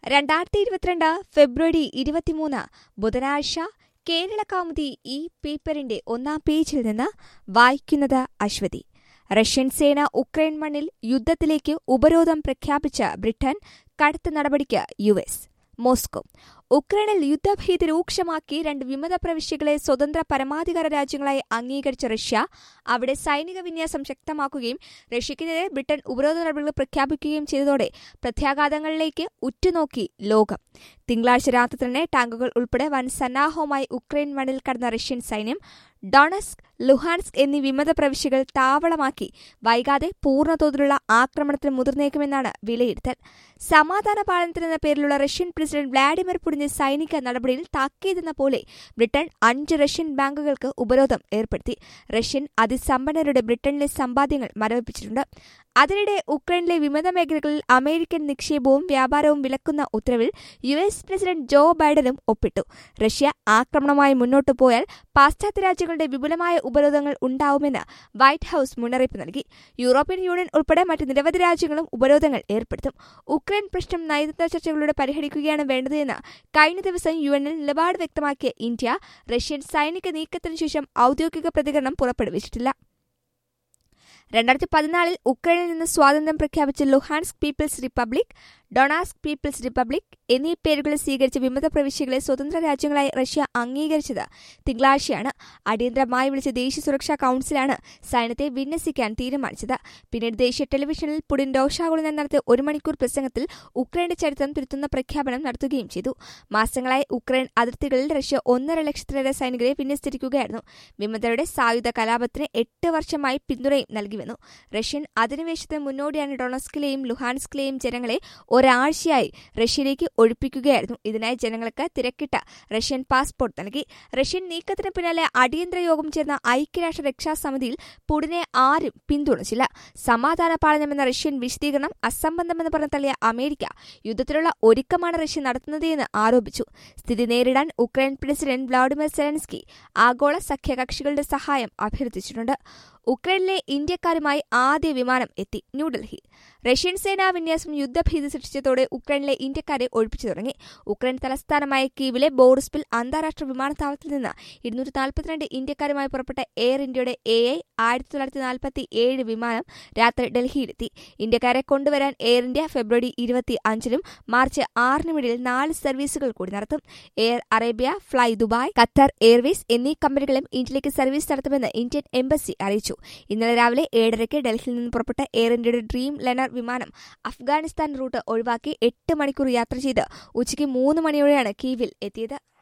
രണ്ടായിരത്തി ഇരുപത്തിരണ്ട് ഫെബ്രുവരി ഇരുപത്തിമൂന്ന് ബുധനാഴ്ച കേരള കൗമുദി ഈ പേപ്പറിന്റെ ഒന്നാം പേജിൽ നിന്ന് വായിക്കുന്നത് അശ്വതി റഷ്യൻ സേന ഉക്രൈൻ മണ്ണിൽ യുദ്ധത്തിലേക്ക് ഉപരോധം പ്രഖ്യാപിച്ച ബ്രിട്ടൻ കടുത്ത നടപടിക്ക് യു എസ് മോസ്കോ ഉക്രൈനിൽ യുദ്ധഭീതി രൂക്ഷമാക്കി രണ്ട് വിമത പ്രവിശ്യകളെ സ്വതന്ത്ര പരമാധികാര രാജ്യങ്ങളായി അംഗീകരിച്ച റഷ്യ അവിടെ സൈനിക വിന്യാസം ശക്തമാക്കുകയും റഷ്യക്കെതിരെ ബ്രിട്ടൻ ഉപരോധ നടപടികൾ പ്രഖ്യാപിക്കുകയും ചെയ്തതോടെ പ്രത്യാഘാതങ്ങളിലേക്ക് ഉറ്റുനോക്കി ലോകം തിങ്കളാഴ്ച രാത്രി തന്നെ ടാങ്കുകൾ ഉൾപ്പെടെ വൻ സന്നാഹവുമായി ഉക്രൈൻ മണ്ണിൽ കടന്ന റഷ്യൻ സൈന്യം ഡൊണസ്ക് ലുഹാൻസ്ക് എന്നീ വിമത പ്രവിശ്യകൾ താവളമാക്കി വൈകാതെ പൂർണ്ണതോതിലുള്ള ആക്രമണത്തിന് മുതിർന്നേക്കുമെന്നാണ് വിലയിരുത്തൽ സമാധാന പാലനത്തിനെന്ന പേരിലുള്ള റഷ്യൻ പ്രസിഡന്റ് വ്ളാഡിമിർ പുടിന്റെ സൈനിക നടപടിയിൽ താക്കീതെന്ന പോലെ ബ്രിട്ടൻ അഞ്ച് റഷ്യൻ ബാങ്കുകൾക്ക് ഉപരോധം ഏർപ്പെടുത്തി റഷ്യൻ അതിസമ്പന്നരുടെ ബ്രിട്ടനിലെ സമ്പാദ്യങ്ങൾ മരവിപ്പിച്ചിട്ടുണ്ട് അതിനിടെ ഉക്രൈനിലെ വിമത മേഖലകളിൽ അമേരിക്കൻ നിക്ഷേപവും വ്യാപാരവും വിലക്കുന്ന ഉത്തരവിൽ യു എസ് പ്രസിഡന്റ് ജോ ബൈഡനും ഒപ്പിട്ടു റഷ്യ ആക്രമണമായി മുന്നോട്ടു പോയാൽ പാശ്ചാത്യ രാജ്യങ്ങളുടെ വിപുലമായ ഉപരോധങ്ങൾ ഉണ്ടാവുമെന്ന് വൈറ്റ് ഹൌസ് മുന്നറിയിപ്പ് നൽകി യൂറോപ്യൻ യൂണിയൻ ഉൾപ്പെടെ മറ്റ് നിരവധി രാജ്യങ്ങളും ഉപരോധങ്ങൾ ഏർപ്പെടുത്തും ഉക്രൈൻ പ്രശ്നം നയതന്ത്ര ചർച്ചകളിലൂടെ പരിഹരിക്കുകയാണ് വേണ്ടതെന്ന് കഴിഞ്ഞ ദിവസം യു എന്നിൽ നിലപാട് വ്യക്തമാക്കിയ ഇന്ത്യ റഷ്യൻ സൈനിക നീക്കത്തിനു ശേഷം ഔദ്യോഗിക പ്രതികരണം പുറപ്പെടുവിച്ചിട്ടില്ല രണ്ടായിരത്തി പതിനാലിൽ ഉക്രൈനിൽ നിന്ന് സ്വാതന്ത്ര്യം പ്രഖ്യാപിച്ച Luhansk people's republic Donetsk people's republic എന്നീ പേരുകൾ സ്വീകരിച്ച വിമത പ്രവിശ്യകളെ സ്വതന്ത്ര രാജ്യങ്ങളായി റഷ്യ അംഗീകരിച്ചത് തിങ്കളാഴ്ചയാണ് അടിയന്തരമായി വിളിച്ച ദേശീയ സുരക്ഷാ കൌൺസിലാണ് സൈന്യത്തെ വിന്യസിക്കാൻ തീരുമാനിച്ചത് പിന്നീട് ദേശീയ ടെലിവിഷനിൽ പുടിൻ രോഷാകുലനം നടത്തിയ ഒരു മണിക്കൂർ പ്രസംഗത്തിൽ ഉക്രൈന്റെ ചരിത്രം തിരുത്തുന്ന പ്രഖ്യാപനം നടത്തുകയും ചെയ്തു മാസങ്ങളായി ഉക്രൈൻ അതിർത്തികളിൽ റഷ്യ ഒന്നര ലക്ഷത്തിലേറെ സൈനികരെ വിന്യസിച്ചിരിക്കുകയായിരുന്നു വിമതരുടെ സായുധ കലാപത്തിന് എട്ട് വർഷമായി പിന്തുണയും നൽകി വന്നു റഷ്യൻ അധിനിവേശത്തിന് മുന്നോടിയാണ് ഡൊണസ്കിലെയും ലുഹാൻസ്കിലെയും ജനങ്ങളെ ഒരാഴ്ചയായി റഷ്യയിലേക്ക് ഒഴിപ്പിക്കുകയായിരുന്നു ഇതിനായി ജനങ്ങൾക്ക് തിരക്കിട്ട റഷ്യൻ പാസ്പോർട്ട് നൽകി റഷ്യൻ നീക്കത്തിന് പിന്നാലെ അടിയന്തര യോഗം ചേർന്ന ഐക്യരാഷ്ട്ര രക്ഷാസമിതിയിൽ പുടിനെ ആരും പിന്തുണച്ചില്ല സമാധാന പാലനമെന്ന റഷ്യൻ വിശദീകരണം അസംബന്ധമെന്ന് പറഞ്ഞ തള്ളിയ അമേരിക്ക യുദ്ധത്തിലുള്ള ഒരുക്കമാണ് റഷ്യ നടത്തുന്നതെന്ന് ആരോപിച്ചു സ്ഥിതി നേരിടാൻ ഉക്രൈൻ പ്രസിഡന്റ് വ്ളാഡിമിർ സെലൻസ്കി ആഗോള സഖ്യകക്ഷികളുടെ സഹായം അഭ്യർത്ഥിച്ചിട്ടുണ്ട് ഉക്രൈനിലെ ഇന്ത്യക്കാരുമായി ആദ്യ വിമാനം എത്തി ന്യൂഡൽഹി റഷ്യൻ സേനാ വിന്യാസം യുദ്ധഭീതി സൃഷ്ടിച്ചതോടെ ഉക്രൈനിലെ ഇന്ത്യക്കാരെ ഒഴിപ്പിച്ചു തുടങ്ങി ഉക്രൈൻ തലസ്ഥാനമായ കീവിലെ ബോറിസ്പിൽ അന്താരാഷ്ട്ര വിമാനത്താവളത്തിൽ നിന്ന് ഇരുന്നൂറ്റി നാൽപ്പത്തിരണ്ട് ഇന്ത്യക്കാരുമായി പുറപ്പെട്ട എയർ ഇന്ത്യയുടെ എ ഐ ആയിരത്തി തൊള്ളായിരത്തി നാൽപ്പത്തി ഏഴ് വിമാനം രാത്രി ഡൽഹിയിലെത്തി ഇന്ത്യക്കാരെ കൊണ്ടുവരാൻ എയർ ഇന്ത്യ ഫെബ്രുവരി ഇരുപത്തി അഞ്ചിനും മാർച്ച് ആറിനുമിടയിൽ നാല് സർവീസുകൾ കൂടി നടത്തും Air Arabia Fly Dubai Qatar Airways എന്നീ കമ്പനികളും ഇന്ത്യയിലേക്ക് സർവീസ് നടത്തുമെന്ന് ഇന്ത്യൻ എംബസി അറിയിച്ചു ഇന്നലെ രാവിലെ ഏഴരയ്ക്ക് ഡൽഹിയിൽ നിന്ന് പുറപ്പെട്ട എയർ ഇന്ത്യയുടെ ഡ്രീം ലെനർ വിമാനം അഫ്ഗാനിസ്ഥാൻ റൂട്ട് ഒഴിവാക്കി എട്ട് മണിക്കൂർ യാത്ര ചെയ്ത് ഉച്ചയ്ക്ക് മൂന്ന് മണിയോടെയാണ് കീവിൽ എത്തിയത്